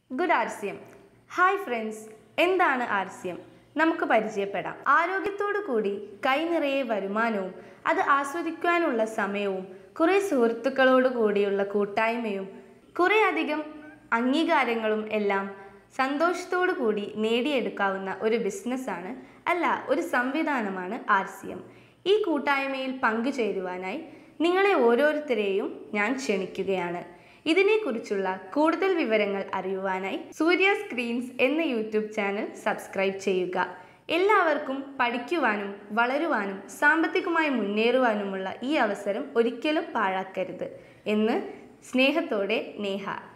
good ആർസ്യം hi friends എന്താണ് ആർസ്യം നമുക്ക് പരിചയപ്പെടാം ആരോഗ്യത്തോടു കൂടി കൈ നിറയെ വരുമാനവും അത് ആസ്വദിക്കാനുള്ള സമയവും കുറേ സുഹൃത്തുക്കളോട് കൂടിയുള്ള കൂട്ടായ്മയും കുറേ അധികം അംഗീകാരങ്ങളും എല്ലാം സന്തോഷത്തോടു കൂടി നേടിയെടുക്കാവുന്ന ഒരു ബിസിനസ്സാണ് അല്ല ഒരു സംവിധാനമാണ് ആർ സി എം ഈ കൂട്ടായ്മയിൽ പങ്കുചേരുവാനായി നിങ്ങളെ ഓരോരുത്തരെയും ഞാൻ ക്ഷണിക്കുകയാണ് ഇതിനെക്കുറിച്ചുള്ള കൂടുതൽ വിവരങ്ങൾ അറിയുവാനായി സൂര്യ സ്ക്രീൻസ് എന്ന യൂട്യൂബ് ചാനൽ സബ്സ്ക്രൈബ് ചെയ്യുക എല്ലാവർക്കും പഠിക്കുവാനും വളരുവാനും സാമ്പത്തികമായി മുന്നേറുവാനുമുള്ള ഈ അവസരം ഒരിക്കലും പാഴാക്കരുത് എന്ന് സ്നേഹത്തോടെ നേഹ